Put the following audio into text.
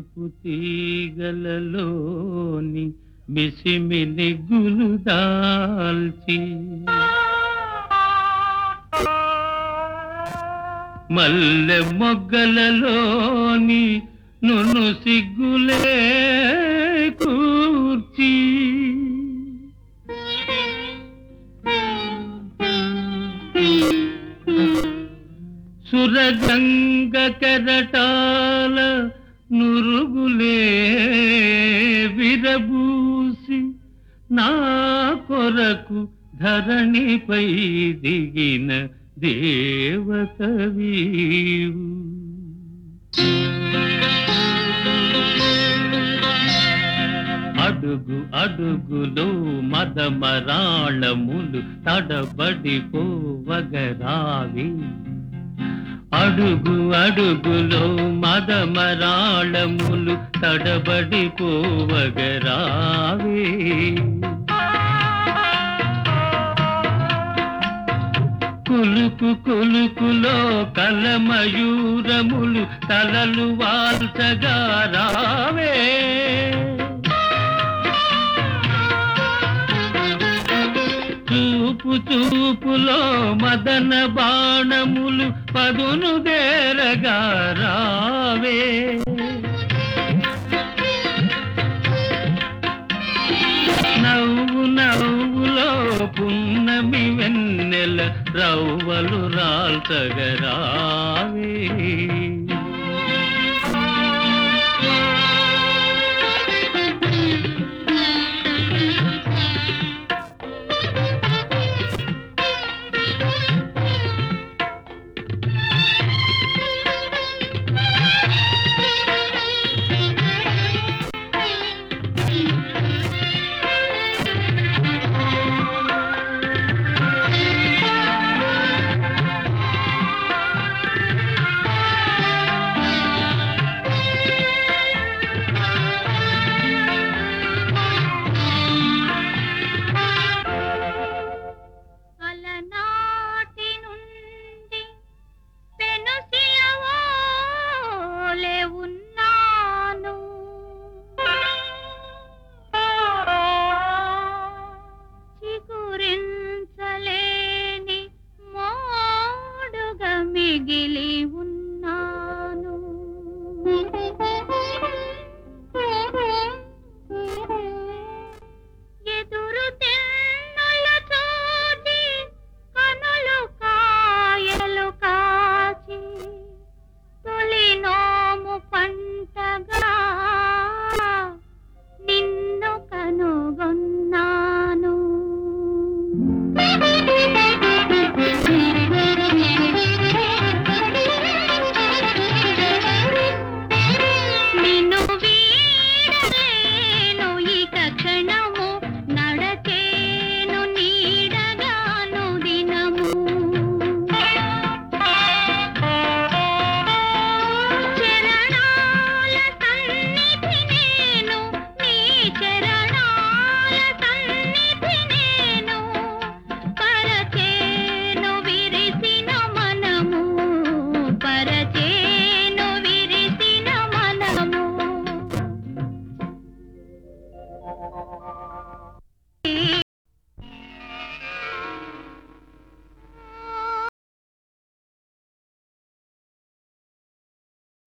మెరుపు తీగలలోని మిసిమిని గులు దాల్చి మల్లె మొగ్గలలోని నును సిగ్గులే కూర్చి సురగంగ కెరటాల నురుగులే విరబూసి నా కొరకు ధరణిపై దిగిన దేవతవీవు అడుగు అడుగులో మదమరాళములు తడబడిపోవగరావి అడుగు అడుగులో మదమరాళములు తడబడిపోవగరావి కులుకు కులుకులో కలమయూరములు తలలు వాల్చగా రావే చూపు చూపులో మదన బాణములు పదును దేరగా రావే నవ్వు నవ్వులో పున్నమి వెన్నెల రవ్వలు రాల్చగరావే అలనాటి నుండి పెనుసిలవోలే ఉన్నాను చిగురించలేని మోడుగా మిగి